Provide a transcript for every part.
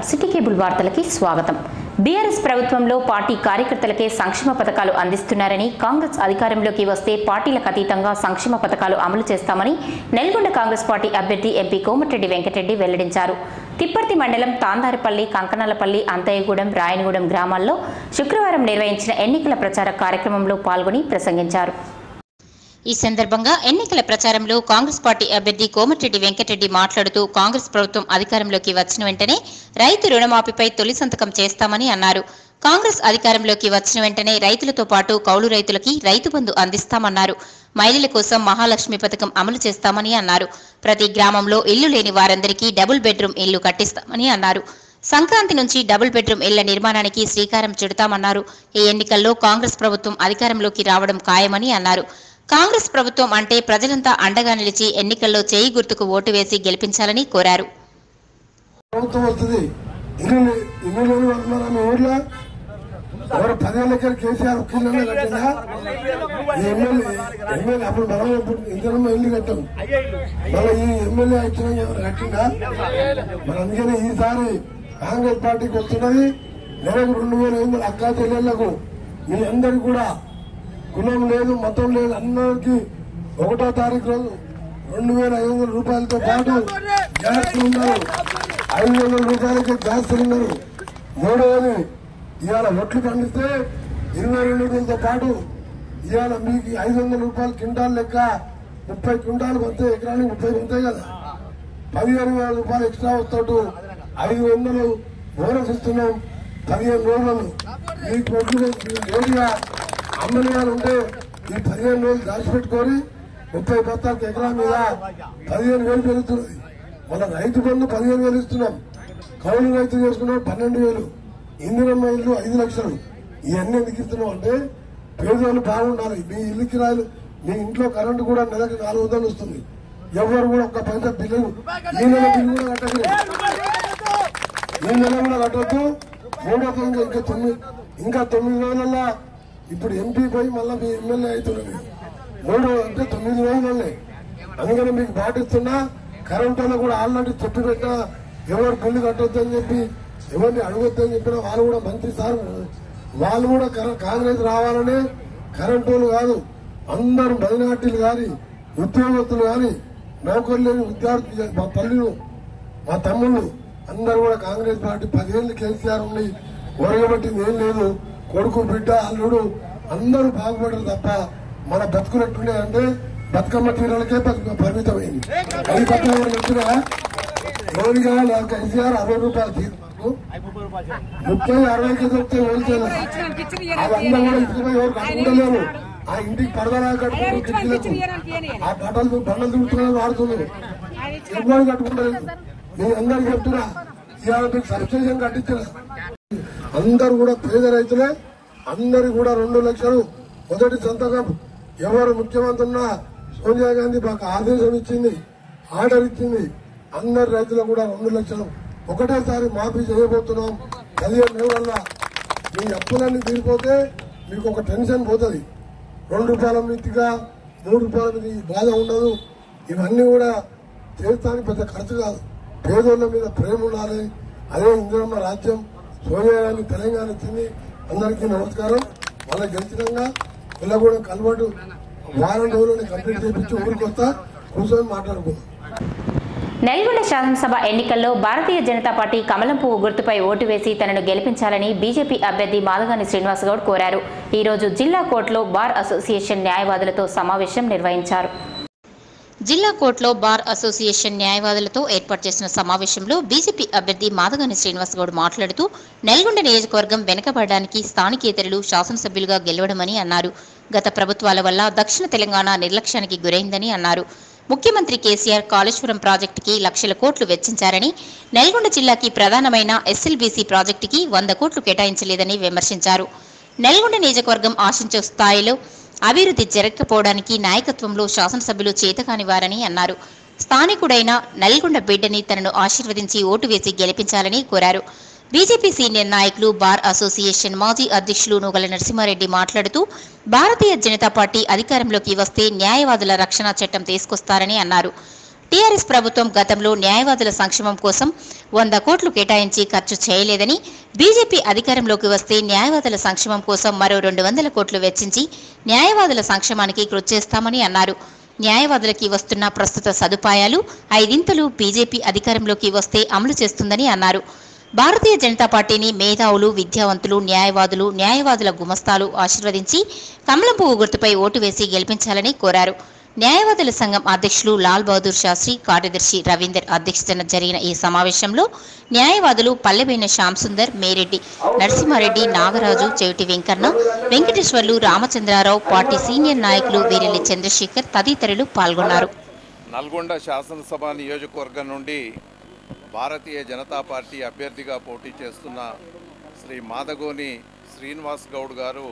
city cable వార్తలకి స్వాగతం BRS ప్రభుత్వంలో party కార్యకర్తలకే సంక్షేమ పథకాలు అందిస్తున్నారని కాంగ్రెస్ అధికారంలోకి వస్తే పార్టీలకు అతీతంగా సంక్షేమ పథకాలు అమలు చేస్తామని నల్గొండ కాంగ్రెస్ పార్టీ అభ్యర్థి ఎంపీ కోమటిరెడ్డి వెంకటరెడ్డి వెల్లడించారు తిప్పర్తి మండలం తాందారపల్లి కంకనాలపల్లి అంతయ్యగూడెం రాయనగూడెం గ్రామాల్లో శుక్రవారం నిర్వహించిన ఎన్నికల ప్రచార కార్యక్రమంలో పాల్గొని ప్రసంగించారు ఈ సందర్భంగా ఎన్నికల ప్రచారంలో కాంగ్రెస్ పార్టీ అభ్యర్థి కోమటిరెడ్డి వెంకటరెడ్డి మాట్లాడుతూ కాంగ్రెస్ ప్రభుత్వం అధికారంలోకి వచ్చిన వెంటనే రైతు రుణమాఫీపై తొలి సంతకం చేస్తామని అన్నారు కాంగ్రెస్ అధికారంలోకి వచ్చిన వెంటనే రైతులతో పాటు కౌలు రైతులకి రైతు బంధు అందిస్తామన్నారు మహిళల కోసం మహాలక్ష్మి పథకం అమలు చేస్తామని అన్నారు ప్రతి గ్రామంలో ఇల్లు లేని వారందరికీ డబుల్ బెడ్రూమ్ ఇల్లు కట్టిస్తామని అన్నారు సంక్రాంతి నుంచి డబుల్ బెడ్రూమ్ ఇళ్ల నిర్మాణానికి శ్రీకారం చుడతామన్నారు ఈ ఎన్నికల్లో కాంగ్రెస్ ప్రభుత్వం అధికారంలోకి రావడం ఖాయమని అన్నారు కాంగ్రెస్ ప్రభుత్వం అంటే ప్రజలంతా అండగా నిలిచి ఎన్నికల్లో చేయి గుర్తుకు ఓటు వేసి గెలిపించాలని కోరారు ప్రభుత్వం వస్తుంది ఇల్లు ఇల్లు లేని వాళ్ళు మన మీ ఊర్లో ఎవరు పదేళ్ళకి కేసీఆర్ ఒక్క ఇల్లు కట్టిందా ఈ ఎమ్మెల్యే ఎమ్మెల్యే అప్పుడు మనం ఇప్పుడు ఇంతలో ఇల్లు కట్టాం మళ్ళీ ఈ ఎమ్మెల్యే వచ్చిన ఎవరు కట్టిందా మరి అందుకని ఈసారి కాంగ్రెస్ పార్టీకి వస్తున్నది నెలకు రెండు వేల ఐదు వందల అక్కా చెల్లెళ్లకు మీ అందరికి కూడా కులం లేదు మతం లేదు అందరికి ఒకటో తారీఖు రోజు రెండు వేల ఐదు వందల రూపాయలతో పాటు గ్యాస్ సిలిండర్ ఐదు వందల రూపాయలకి గ్యాస్ సిలిండర్ మూడవది ఇవాళ ఒట్లు పండిస్తే ఇరవై రెండు రోజులతో పాటు ఇవాళ మీకు ఐదు వందల రూపాయలు క్వింటాల్ లెక్క ముప్పై క్వింటాలు వస్తే ఎకరానికి ముప్పై ఉంటాయి కదా పదిహేను వేల రూపాయలు ఎక్స్ట్రా వస్తాడు ఐదు వందలు బోనస్ ఇస్తున్నాం పదిహేను రోజులు మీకు ఒడ్లు నేరుగా అమ్మని వాళ్ళు ఉంటే ఈ పదిహేను రోజులు దాచిపెట్టుకొని ముప్పై బత్తాలకు ఎకరా మీద పదిహేను వేలు పెరుగుతున్నది మన రైతు బంధు పదిహేను వేలు ఇస్తున్నాం కౌలు రైతు చేసుకున్నాం పన్నెండు వేలు ఇందిరమ్మ ఇల్లు ఐదు లక్షలు ఇవన్నీ ఎందుకు ఇస్తున్నాం అంటే పేదవాళ్ళు బాగుండాలి మీ ఇల్లు కిరాయిలు మీ ఇంట్లో కరెంటు కూడా నెలకి నాలుగు వందలు వస్తుంది ఎవరు కూడా ఒక్క పైసా బిల్లు ఈ నెల బిల్లు కూడా కట్టలేదు ఈ నెల కూడా కట్టొద్దు మూడో తేదీ ఇంకా తొమ్మిది ఇంకా తొమ్మిది రోజులలో ఇప్పుడు ఎంపీ పోయి మళ్ళీ మీ ఎమ్మెల్యే అవుతున్నది మూడు అంటే తొమ్మిది రోజులనే అందుకని మీకు పాటిస్తున్నా కరెంట్ వాళ్ళు కూడా ఆల్రెడీ చెప్పి పెట్టినా ఎవరు బిల్లు కట్టొద్దని చెప్పి ఎవరిని అడగొద్దని చెప్పినా వాళ్ళు కూడా మంత్రి సార్ వాళ్ళు కూడా కర- కాంగ్రెస్ రావాలని కరెంట్ వాళ్ళు కాదు అందరూ మైనార్టీలు కానీ ఉద్యోగస్తులు కానీ నౌకరు లేని విద్యార్థి మా తల్లిలు మా తమ్ముళ్ళు అందరూ కూడా కాంగ్రెస్ పార్టీ పదేళ్ళు కేసీఆర్ ఉండి ఒరగబట్టింది ఏం లేదు కొడుకు బిడ్డ అల్లుడు అందరూ బాగుపడరు తప్ప మన బతుకున్నట్టుండే అంటే బతుకమ్మ తీరాలకే బతుకు పరిమితమైంది అది తప్ప ఎవరు చెప్తున్నా రోజుగా నాకు కేసీఆర్ అరవై రూపాయలు తీరు మాకు ముప్పై అరవైకి దొరికితే వెళ్తాను అవన్నీ కూడా ఇంటికి పోయి ఎవరు కట్టుకుంటలేరు ఆ ఇంటికి పరదలా కట్టుకుంటారు కిటికీలకు ఆ బట్టలు బండలు దుడుతున్నారు వాడుతున్నారు ఎవరు కట్టుకుంటలేదు నేను అందరికి చెప్తున్నా ఇవాళ మీకు సబ్సిడీ కట్టించిన అందరు కూడా పేద రైతులే అందరు కూడా రెండు లక్షలు మొదటి సంతకం ఎవరు ముఖ్యమంత్రి ఉన్నా సోనియా గాంధీ మాకు ఆదేశం ఇచ్చింది ఆర్డర్ ఇచ్చింది అందరు రైతులకు కూడా రెండు లక్షలు ఒకటేసారి మాఫీ చేయబోతున్నాం పదిహేను నెలల మీ అప్పులన్నీ తీరిపోతే మీకు ఒక టెన్షన్ పోతుంది రెండు రూపాయల మీదిగా మూడు రూపాయల మీద ఈ బాధ ఉండదు ఇవన్నీ కూడా చేస్తానికి పెద్ద ఖర్చు కాదు పేదోళ్ళ మీద ప్రేమ ఉండాలి అదే ఇందిరమ్మ రాజ్యం సోనియా గాంధీ తెలంగాణ ఇచ్చింది అందరికీ నమస్కారం వాళ్ళ గెలిచినంగా పిల్లగూడెం కలవాటు వారం రోజులని కంప్లీట్ చేయించి ఊరికి వస్తా కూర్చొని మాట్లాడుకుందాం నల్గొండ శాసనసభ ఎన్నికల్లో భారతీయ జనతా పార్టీ కమలం పువ్వు గుర్తుపై ఓటు వేసి తనను గెలిపించాలని బీజేపీ అభ్యర్థి మాదగాని శ్రీనివాస్ గౌడ్ కోరారు ఈ రోజు జిల్లా కోర్టులో బార్ అసోసియేషన్ న్యాయవాదులతో సమావేశం నిర్వహించారు జిల్లా కోర్టులో బార్ అసోసియేషన్ న్యాయవాదులతో ఏర్పాటు చేసిన సమావేశంలో బీజేపీ అభ్యర్థి మాదగాని శ్రీనివాస్ గౌడ్ మాట్లాడుతూ నల్గొండ నియోజకవర్గం వెనుకబడడానికి స్థానికేతరులు శాసనసభ్యులుగా గెలవడమని అన్నారు గత ప్రభుత్వాల వల్ల దక్షిణ తెలంగాణ నిర్లక్ష్యానికి గురైందని అన్నారు ముఖ్యమంత్రి కేసీఆర్ కాళేశ్వరం ప్రాజెక్టుకి లక్షల కోట్లు వెచ్చించారని నల్గొండ జిల్లాకి ప్రధానమైన ఎస్ఎల్బీసీ ప్రాజెక్టుకి వంద కోట్లు కేటాయించలేదని విమర్శించారు నల్గొండ నియోజకవర్గం ఆశించే స్థాయిలో అభివృద్ధి జరగకపోవడానికి నాయకత్వంలో శాసనసభ్యులు చేతకాని వారని అన్నారు స్థానికుడైన నల్గొండ బిడ్డని తనను ఆశీర్వదించి ఓటు వేసి గెలిపించాలని కోరారు బీజేపీ సీనియర్ నాయకులు బార్ అసోసియేషన్ మాజీ అధ్యక్షులు నూగల నరసింహారెడ్డి మాట్లాడుతూ భారతీయ జనతా పార్టీ అధికారంలోకి వస్తే న్యాయవాదుల రక్షణ చట్టం తీసుకొస్తారని అన్నారు టీఆర్ఎస్ ప్రభుత్వం గతంలో న్యాయవాదుల సంక్షేమం కోసం వంద కోట్లు కేటాయించి ఖర్చు చేయలేదని బీజేపీ అధికారంలోకి వస్తే న్యాయవాదుల సంక్షేమం కోసం మరో రెండు వందల కోట్లు వెచ్చించి న్యాయవాదుల సంక్షేమానికి కృషి చేస్తామని అన్నారు న్యాయవాదులకి వస్తున్న ప్రస్తుత సదుపాయాలు ఐదింతలు బీజేపీ అధికారంలోకి వస్తే అమలు చేస్తుందని అన్నారు భారతీయ జనతా పార్టీని మేధావులు విద్యావంతులు న్యాయవాదులు న్యాయవాదుల గుమస్తాలు ఆశీర్వదించి కమలం పువ్వు గుర్తుపై ఓటు వేసి గెలిపించాలని కోరారు న్యాయవాదుల సంఘం అధ్యక్షులు లాల్ బహదూర్ శాస్త్రి కార్యదర్శి రవీందర్ అధ్యక్షతన జరిగిన ఈ సమావేశంలో న్యాయవాదులు పల్లెబైన శ్యామ్ సుందర్ మేరెడ్డి నరసింహారెడ్డి నాగరాజు చెవిటి వెంకన్న వెంకటేశ్వర్లు రామచంద్రారావు పార్టీ సీనియర్ నాయకులు వీరెల్లి చంద్రశేఖర్ తదితరులు పాల్గొన్నారు నల్గొండ శాసనసభ నియోజకవర్గం నుండి భారతీయ జనతా పార్టీ అభ్యర్థిగా పోటీ చేస్తున్న శ్రీ మాదగోని శ్రీనివాస్ గౌడ్ గారు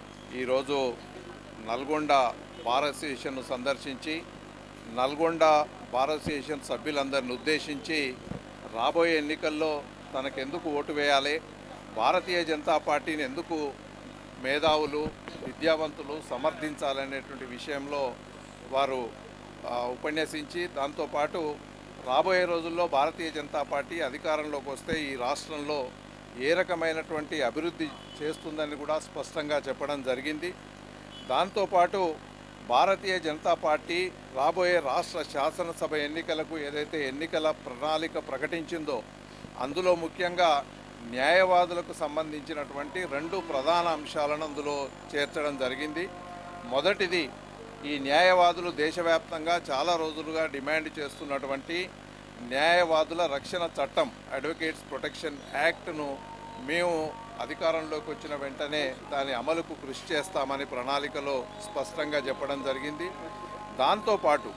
ఈరోజు నల్గొండ బార్ అసోసియేషన్ను సందర్శించి నల్గొండ బార్ అసోసియేషన్ సభ్యులందరిని ఉద్దేశించి రాబోయే ఎన్నికల్లో తనకెందుకు ఓటు వేయాలి భారతీయ జనతా పార్టీని ఎందుకు మేధావులు విద్యావంతులు సమర్థించాలనేటువంటి విషయంలో వారు ఆ, ఉపన్యసించి దాంతోపాటు రాబోయే రోజుల్లో భారతీయ జనతా పార్టీ అధికారంలోకి వస్తే ఈ రాష్ట్రంలో ఏ రకమైనటువంటి అభివృద్ధి చేస్తుందని కూడా స్పష్టంగా చెప్పడం జరిగింది దాంతోపాటు భారతీయ జనతా పార్టీ రాబోయే రాష్ట్ర శాసనసభ ఎన్నికలకు ఏదైతే ఎన్నికల ప్రణాళిక ప్రకటించిందో అందులో ముఖ్యంగా న్యాయవాదులకు సంబంధించినటువంటి రెండు ప్రధాన అంశాలను అందులో చేర్చడం జరిగింది మొదటిది ఈ న్యాయవాదులు దేశవ్యాప్తంగా చాలా రోజులుగా డిమాండ్ చేస్తున్నటువంటి న్యాయవాదుల రక్షణ చట్టం అడ్వకేట్స్ ప్రొటెక్షన్ యాక్ట్ను మేము అధికారంలోకి వచ్చిన వెంటనే దాని అమలుకు కృషి చేస్తామని ప్రణాళికలో స్పష్టంగా చెప్పడం జరిగింది దాంతోపాటు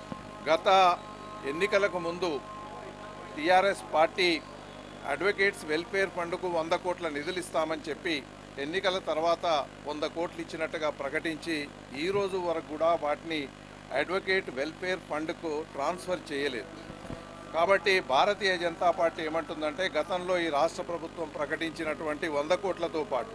గత ఎన్నికలకు ముందు టీఆర్ఎస్ పార్టీ అడ్వకేట్స్ వెల్ఫేర్ ఫండ్కు వంద కోట్ల నిధులు ఇస్తామని చెప్పి ఎన్నికల తర్వాత వంద కోట్లు ఇచ్చినట్టుగా ప్రకటించి ఈ రోజు వరకు కూడా వాటిని అడ్వకేట్ వెల్ఫేర్ ఫండ్కు ట్రాన్స్ఫర్ చేయలేదు కాబట్టి భారతీయ జనతా పార్టీ ఏమంటుందంటే గతంలో ఈ రాష్ట్ర ప్రభుత్వం ప్రకటించినటువంటి వంద కోట్లతో పాటు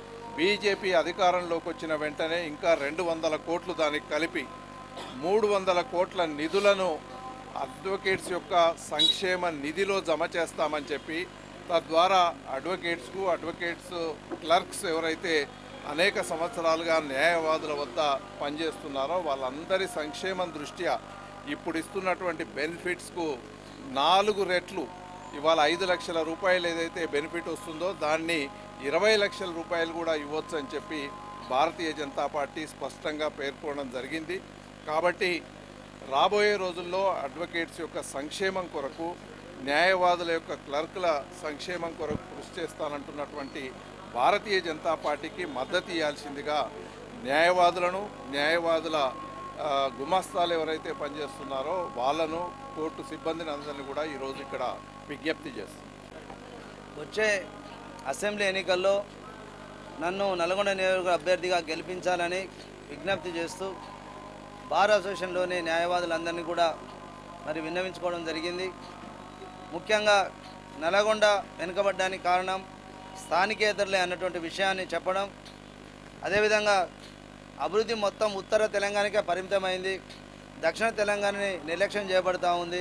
బీజేపీ అధికారంలోకి వచ్చిన వెంటనే ఇంకా రెండు వందల కోట్లు దానికి కలిపి మూడు వందల కోట్ల నిధులను అడ్వకేట్స్ యొక్క సంక్షేమ నిధిలో జమ చేస్తామని చెప్పి తద్వారా అడ్వకేట్స్కు అడ్వకేట్స్ క్లర్క్స్ ఎవరైతే అనేక సంవత్సరాలుగా న్యాయవాదుల వద్ద పనిచేస్తున్నారో వాళ్ళందరి సంక్షేమం దృష్ట్యా ఇప్పుడు ఇస్తున్నటువంటి బెనిఫిట్స్కు నాలుగు రెట్లు ఇవాళ ఐదు లక్షల రూపాయలు ఏదైతే బెనిఫిట్ వస్తుందో దాన్ని ఇరవై లక్షల రూపాయలు కూడా ఇవ్వచ్చు అని చెప్పి భారతీయ జనతా పార్టీ స్పష్టంగా పేర్కొనడం జరిగింది కాబట్టి రాబోయే రోజుల్లో అడ్వకేట్స్ యొక్క సంక్షేమం కొరకు న్యాయవాదుల యొక్క క్లర్కుల సంక్షేమం కొరకు కృషి చేస్తానంటున్నటువంటి భారతీయ జనతా పార్టీకి మద్దతు ఇవ్వాల్సిందిగా న్యాయవాదులను న్యాయవాదుల ఆ, గుమాస్తాలు ఎవరైతే పనిచేస్తున్నారో వాళ్ళను కోర్టు సిబ్బందిని అందరినీ కూడా ఈరోజు ఇక్కడ విజ్ఞప్తి చేస్తుంది వచ్చే అసెంబ్లీ ఎన్నికల్లో నన్ను నల్గొండ నియోజకవర్గ అభ్యర్థిగా గెలిపించాలని విజ్ఞప్తి చేస్తూ బార్ అసోసియేషన్లోని న్యాయవాదులందరినీ కూడా మరి విన్నవించుకోవడం జరిగింది ముఖ్యంగా నల్గొండ వెనుకబడ్డానికి కారణం స్థానికేతరులే అన్నటువంటి విషయాన్ని చెప్పడం అదేవిధంగా అభివృద్ధి మొత్తం ఉత్తర తెలంగాణకే పరిమితమైంది దక్షిణ తెలంగాణని నిర్లక్ష్యం చేయబడతా ఉంది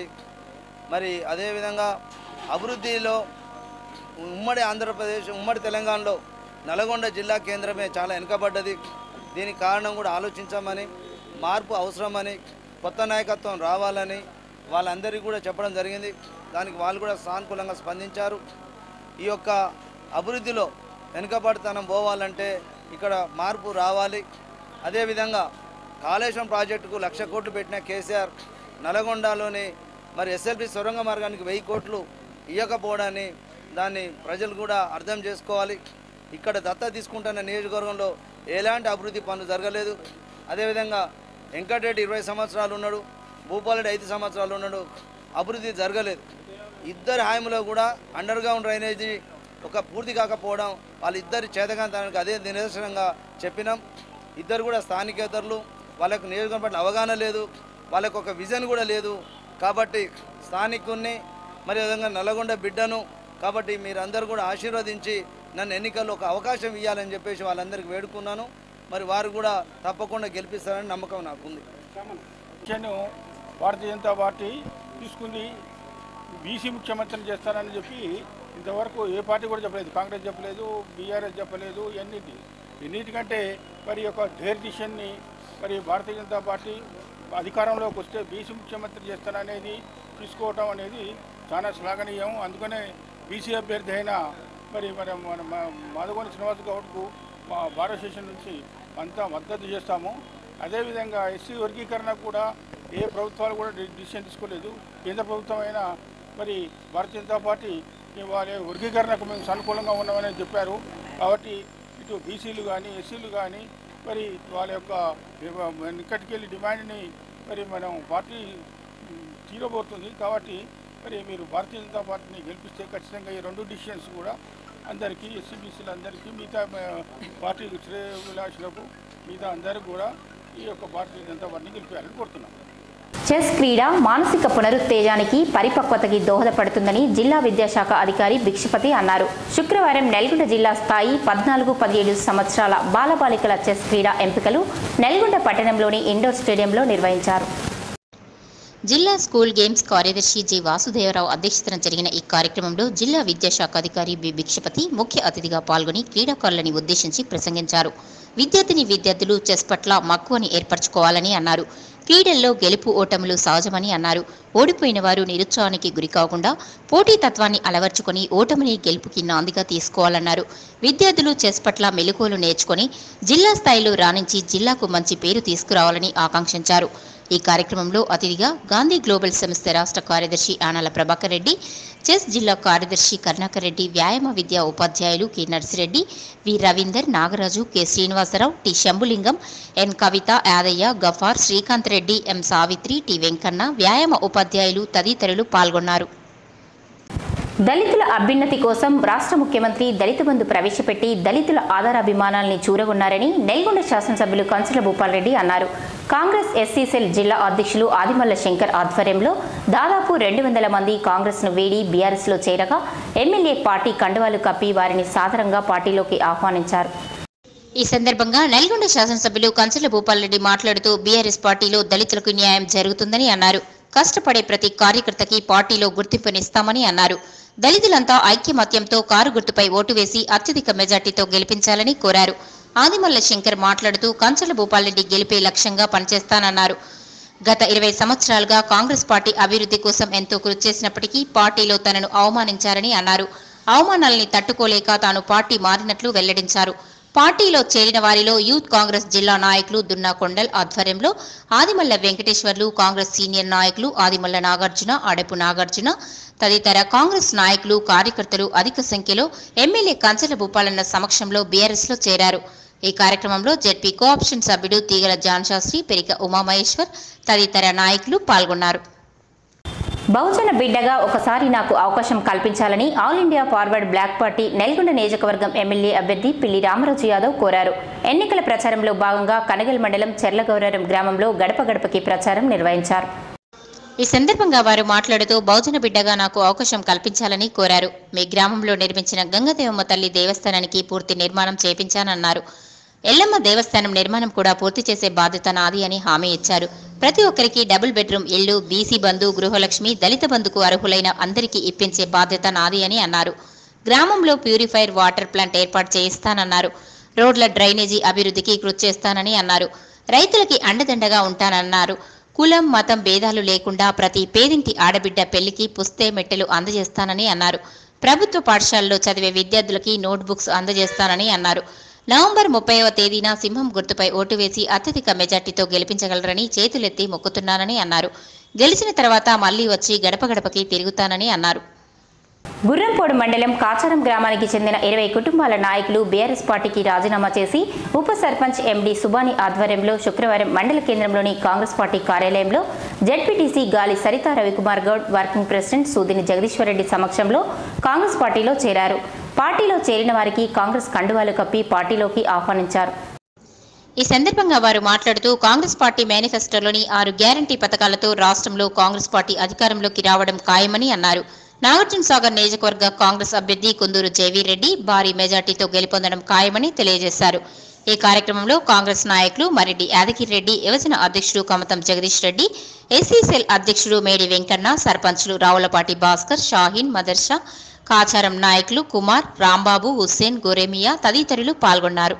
మరి అదేవిధంగా అభివృద్ధిలో ఉమ్మడి ఆంధ్రప్రదేశ్ ఉమ్మడి తెలంగాణలో నల్గొండ జిల్లా కేంద్రమే చాలా వెనుకబడ్డది దీనికి కారణం కూడా ఆలోచించమని మార్పు అవసరమని కొత్త నాయకత్వం రావాలని వాళ్ళందరికీ కూడా చెప్పడం జరిగింది దానికి వాళ్ళు కూడా సానుకూలంగా స్పందించారు ఈ యొక్క అభివృద్ధిలో వెనుకబడితనం పోవాలంటే ఇక్కడ మార్పు రావాలి అదేవిధంగా కాళేశ్వరం ప్రాజెక్టుకు లక్ష కోట్లు పెట్టిన కేసీఆర్ నల్గొండలోని మరి ఎస్ఎల్బి సొరంగ మార్గానికి వెయ్యి కోట్లు ఇవ్వకపోవడాన్ని దాన్ని ప్రజలు కూడా అర్థం చేసుకోవాలి ఇక్కడ దత్త తీసుకుంటున్న నియోజకవర్గంలో ఎలాంటి అభివృద్ధి పనులు జరగలేదు అదేవిధంగా వెంకటరెడ్డి ఇరవై సంవత్సరాలు ఉన్నాడు భూపాలరెడ్డి ఐదు సంవత్సరాలు ఉన్నాడు అభివృద్ధి జరగలేదు ఇద్దరు హామీలో కూడా అండర్ గ్రౌండ్ డ్రైనేజీ ఒక పూర్తి కాకపోవడం వాళ్ళిద్దరి చేతకాంతానికి అదే నిదర్శనంగా చెప్పినాం ఇద్దరు కూడా స్థానికేతరులు వాళ్ళకు నియోజకవర్గం పట్ల అవగాహన లేదు వాళ్ళకు ఒక విజన్ కూడా లేదు కాబట్టి స్థానికుల్ని మరి విధంగా నల్లగొండ బిడ్డను కాబట్టి మీరందరూ కూడా ఆశీర్వదించి నన్ను ఎన్నికల్లో ఒక అవకాశం ఇవ్వాలని చెప్పేసి వాళ్ళందరికీ వేడుకున్నాను మరి వారు కూడా తప్పకుండా గెలిపిస్తారని నమ్మకం నాకుంది విషయాన్ని భారతీయ జనతా పార్టీ తీసుకుంది బీసీ ముఖ్యమంత్రిని చేస్తానని చెప్పి ఇంతవరకు ఏ పార్టీ కూడా చెప్పలేదు కాంగ్రెస్ చెప్పలేదు బీఆర్ఎస్ చెప్పలేదు ఎన్నిటి ఎన్నిటికంటే మరి యొక్క డేర్ డిసిషన్ని మరి భారతీయ జనతా పార్టీ అధికారంలోకి వస్తే బీసీ ముఖ్యమంత్రి చేస్తాననేది తీసుకోవటం అనేది చాలా శ్లాఘనీయం అందుకనే బీసీ అభ్యర్థి అయిన మరి మన మన మా- మాధవని శ్రీనివాస్ గౌడ్కు మా భారత స్టేషన్ నుంచి అంతా మద్దతు చేస్తాము అదేవిధంగా ఎస్సీ వర్గీకరణ కూడా ఏ ప్రభుత్వాలు కూడా డి- డిసిషన్ తీసుకోలేదు కేంద్ర ప్రభుత్వం అయినా మరి భారతీయ జనతా పార్టీ ఈ వారి వర్గీకరణకు మేము సానుకూలంగా ఉన్నామని చెప్పారు కాబట్టి ఇటు బీసీలు కానీ ఎస్సీలు కానీ మరి వాళ్ళ యొక్క ఇక్కడికెళ్ళి డిమాండ్ని మరి మనం పార్టీ ఉమ్, తీరబోతుంది కాబట్టి మరి మీరు భారతీయ జనతా పార్టీని గెలిపిస్తే ఖచ్చితంగా ఈ రెండు డిసిషన్స్ కూడా అందరికీ ఎస్సీ బీసీలు అందరికీ మిగతా ఆ, పార్టీ శ్రేయభిలాషులకు మిగతా అందరికీ కూడా ఈ యొక్క భారతీయ జనతా పార్టీని గెలిపారని కోరుతున్నాం చెస్ క్రీడ మానసిక పునరుత్తేజానికి పరిపక్వతకి దోహదపడుతుందని జిల్లా విద్యాశాఖ అధికారి భిక్షపతి అన్నారు శుక్రవారం నల్గొండ జిల్లా స్థాయి పద్నాలుగు పదిహేడు సంవత్సరాల బాలబాలికల చెస్ క్రీడ ఎంపికలు నల్గొండ పట్టణంలోని ఇండోర్ స్టేడియంలో నిర్వహించారు జిల్లా స్కూల్ గేమ్స్ కార్యదర్శి జి వాసుదేవరావు అధ్యక్షతన జరిగిన ఈ కార్యక్రమంలో జిల్లా విద్యాశాఖ అధికారి బి భిక్షపతి ముఖ్య అతిథిగా పాల్గొని క్రీడాకారులని ఉద్దేశించి ప్రసంగించారు విద్యార్థిని విద్యార్థులు చెస్ పట్ల మక్కువని ఏర్పరచుకోవాలని అన్నారు క్రీడల్లో గెలుపు ఓటములు సహజమని అన్నారు ఓడిపోయిన వారు నిరుత్సాహానికి గురి కాకుండా పోటీతత్వాన్ని అలవర్చుకొని ఓటమిని గెలుపుకి నాందిగా తీసుకోవాలన్నారు విద్యార్థులు చెస్ పట్ల మెలకువలు నేర్చుకొని జిల్లా స్థాయిలో రాణించి జిల్లాకు మంచి పేరు తీసుకురావాలని ఆకాంక్షించారు ఈ కార్యక్రమంలో అతిథిగా గాంధీ గ్లోబల్ సంస్థ రాష్ట్ర కార్యదర్శి ఆనాల ప్రభాకర్ రెడ్డి చెస్ జిల్లా కార్యదర్శి కరుణాకర్ రెడ్డి వ్యాయామ విద్యా ఉపాధ్యాయులు K Narsireddy V Ravinder Nagaraju K Srinivasarao T Shambhulingam N Kavitha Yadaiah Gaffar Srikanth Reddy M Savitri T Venkanna వ్యాయామ ఉపాధ్యాయులు తదితరులు పాల్గొన్నారు దళితుల అభ్యున్నతి కోసం రాష్ట్ర ముఖ్యమంత్రి దళిత బంధు ప్రవేశపెట్టి దళితుల ఆధారాభిమానాల్ని చూరగొన్నారని నెల్గొండ శాసనసభ్యులు కంచుల భూపాల్రెడ్డి అన్నారు కాంగ్రెస్ ఎస్సీ సెల్ జిల్లా అధ్యక్షులు ఆదిమల్ల శంకర్ ఆధ్వర్యంలో దాదాపు రెండు వందల మంది కాంగ్రెస్ను వీడి బీఆర్ఎస్లో చేరగా ఎమ్మెల్యే పార్టీ కండువాలు కప్పి వారిని సాదరంగా పార్టీలోకి ఆహ్వానించారు ఈ సందర్భంగా నల్గొండ శాసనసభ్యులు కంచల భూపాల్రెడ్డి మాట్లాడుతూ బీఆర్ఎస్ పార్టీలో దళితులకు న్యాయం జరుగుతుందని అన్నారు కష్టపడే ప్రతి కార్యకర్తకి పార్టీలో గుర్తింపునిస్తామని అన్నారు దళితులంతా ఐక్యమత్యంతో కారు గుర్తుపై ఓటు వేసి అత్యధిక మెజార్టీతో గెలిపించాలని కోరారు ఆదిమల్ల శంకర్ మాట్లాడుతూ కంచల భూపాల్రెడ్డి గెలిపే లక్ష్యంగా పనిచేస్తానన్నారు గత ఇరవై సంవత్సరాలుగా కాంగ్రెస్ పార్టీ అభివృద్ధి కోసం ఎంతో కృషి చేసినప్పటికీ పార్టీలో తనను అవమానించారని అన్నారు అవమానాల్ని తట్టుకోలేక తాను పార్టీ మారినట్లు వెల్లడించారు పార్టీలో చేరిన వారిలో యూత్ కాంగ్రెస్ జిల్లా నాయకులు దున్నా కొండల్ ఆధ్వర్యంలో ఆదిమల్ల వెంకటేశ్వర్లు కాంగ్రెస్ సీనియర్ నాయకులు ఆదిమల్ల నాగార్జున అడపు నాగార్జున తదితర కాంగ్రెస్ నాయకులు కార్యకర్తలు అధిక సంఖ్యలో ఎమ్మెల్యే కంచల భూపాలన్న సమక్షంలో బీఆర్ఎస్ లో చేరారు ఈ కార్యక్రమంలో జెడ్పీ కోఆప్షన్ సభ్యుడు తీగల జాన్ శాస్త్రి పెరిక ఉమామహేశ్వర్ తదితర నాయకులు పాల్గొన్నారు బహుజన బిడ్డగా ఒకసారి నాకు అవకాశం కల్పించాలని all India forward bloc party Nalgonda నియోజకవర్గం ఎమ్మెల్యే అభ్యర్థి పిల్లి రామరాజు యాదవ్ కోరారు ఎన్నికల ప్రచారంలో భాగంగా కనగల్ మండలం చెర్లగౌరరం గ్రామంలో గడప గడపకి ప్రచారం నిర్వహించారు ఈ సందర్భంగా వారు మాట్లాడుతూ బహుజన బిడ్డగా నాకు అవకాశం కల్పించాలని కోరారు మీ గ్రామంలో నిర్మించిన గంగదేవమ్మ తల్లి దేవస్థానానికి పూర్తి నిర్మాణం చేపించానన్నారు ఎల్లమ్మ దేవస్థానం నిర్మాణం కూడా పూర్తి చేసే బాధ్యత నాది అని హామీ ఇచ్చారు ప్రతి ఒక్కరికి డబుల్ బెడ్రూమ్ ఇళ్లు బీసీ బంధు గృహలక్ష్మి దళిత బంధుకు అర్హులైన అందరికీ ఇప్పించే బాధ్యత నాది అని అన్నారు గ్రామంలో ప్యూరిఫైర్ వాటర్ ప్లాంట్ ఏర్పాటు చేయిస్తానన్నారు రోడ్ల డ్రైనేజీ అభివృద్ధికి కృషి చేస్తానని అన్నారు రైతులకి అండదండగా ఉంటానన్నారు కులం మతం భేదాలు లేకుండా ప్రతి పేదింటి ఆడబిడ్డ పెళ్లికి పుస్తే మెట్టెలు అందజేస్తానని అన్నారు ప్రభుత్వ పాఠశాలలో చదివే విద్యార్థులకి నోట్బుక్స్ అందజేస్తానని అన్నారు నవంబర్ ముప్పైవ తేదీన సింహం గుర్తుపై ఓటు వేసి అత్యధిక మెజార్టీతో గెలిపించగలరని చేతులెత్తి మొక్కుతున్నానని అన్నారు గెలిచిన తర్వాత మళ్లీ వచ్చి గడప గడపకి తిరుగుతానని అన్నారు గుర్రంపోడు మండలం కాచారం గ్రామానికి చెందిన ఇరవై కుటుంబాల నాయకులు బీఆర్ఎస్ పార్టీకి రాజీనామా చేసి ఉప సర్పంచ్ ఎండి సుబాని ఆధ్వర్యంలో శుక్రవారం మండల కేంద్రంలోని కాంగ్రెస్ పార్టీ కార్యాలయంలో ZPTC Gali Saritha Ravikumar Goud working president Sudini Jagadeeshwarreddy సమక్షంలో కాంగ్రెస్ పార్టీలో చేరారు పార్టీలో చేరిన వారికి కాంగ్రెస్ కండువాలు కప్పి పార్టీలోకి ఆహ్వానించారు ఈ సందర్భంగా వారు మాట్లాడుతూ కాంగ్రెస్ పార్టీ మేనిఫెస్టోలోని ఆరు గ్యారంటీ పథకాలతో రాష్ట్రంలో కాంగ్రెస్ పార్టీ అధికారంలోకి రావడం ఖాయమని అన్నారు నాగార్జున సాగర్ నియోజకవర్గ కాంగ్రెస్ అభ్యర్థి కుందూరు జయవీర్ రెడ్డి భారీ మెజార్టీతో గెలుపొందడం ఖాయమని తెలియజేశారు ఈ కార్యక్రమంలో కాంగ్రెస్ నాయకులు మరెడ్డి యాదగిరి రెడ్డి యువజన అధ్యక్షుడు కమతం జగదీష్ రెడ్డి ఎస్సీ సెల్ అధ్యక్షుడు మేడి వెంకన్న సర్పంచ్లు రావులపాటి భాస్కర్ షాహీన్ మదర్షా కాచారం నాయకులు కుమార్ రాంబాబు హుస్సేన్ గోరేమియా తదితరులు పాల్గొన్నారు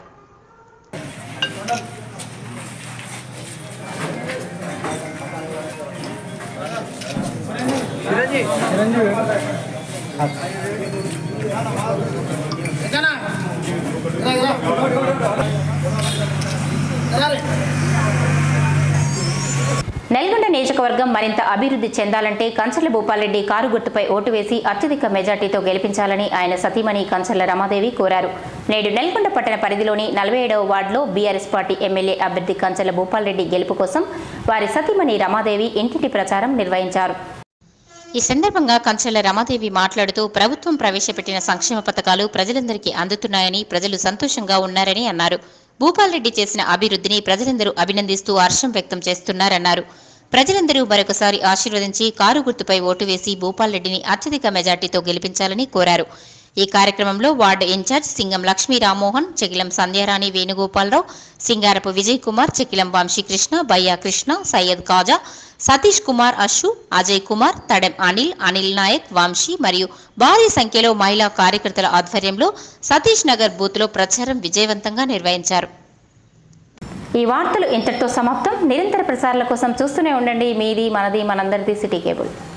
నల్గొండ నియోజకవర్గం మరింత అభివృద్ధి చెందాలంటే కంచర్ల భూపాలరెడ్డి కారు గుర్తుపై ఓటు వేసి అత్యధిక మెజార్టీతో గెలిపించాలని ఆయన సతీమణి కంచర్ల రమాదేవి కోరారు నేడు నల్గొండ పట్టణ పరిధిలోని నలభై ఏడవ వార్డులో బీఆర్ఎస్ పార్టీ ఎమ్మెల్యే అభ్యర్థి కంచర్ల భూపాలరెడ్డి గెలుపు కోసం వారి సతీమణి రమాదేవి ఇంటింటి ప్రచారం నిర్వహించారు ఈ సందర్భంగా కంచెల రమాదేవి మాట్లాడుతూ ప్రభుత్వం ప్రవేశపెట్టిన సంక్షేమ పథకాలు ప్రజలందరికీ అందుతున్నాయని ప్రజలు సంతోషంగా ఉన్నారని అన్నారు భూపాల్ రెడ్డి చేసిన అభివృద్ధిని ప్రజలందరూ అభినందిస్తూ హర్షం వ్యక్తం చేస్తున్నారన్నారు ప్రజలందరూ మరొకసారి ఆశీర్వదించి కారు గుర్తుపై ఓటు వేసి భూపాల్ రెడ్డిని అత్యధిక మెజార్టీతో గెలిపించాలని కోరారు ఈ కార్యక్రమంలో వార్డు ఇన్ఛార్జ్ సింగం లక్ష్మీ రామ్మోహన్ చెకిలం సంధ్యారాణి వేణుగోపాలరావు సింగారపు విజయ్ కుమార్ చెకిలం వంశీకృష్ణ బయ్యా కృష్ణ సయ్యద్ కాజా సతీష్ కుమార్ అషు అజయ్ కుమార్ తడెం అనిల్ అనిల్ నాయక్ వంశీ మరియు భారీ సంఖ్యలో మహిళా కార్యకర్తల ఆధ్వర్యంలో సతీష్ నగర్ బూత్లో ప్రచారం విజయవంతంగా నిర్వహించారు ఈ వార్తలు ఇంతటితో సమాప్తం నిరంతర ప్రసారాల కోసం చూస్తూనే ఉండండి మీది మనది మనందరిది సిటీ కేబుల్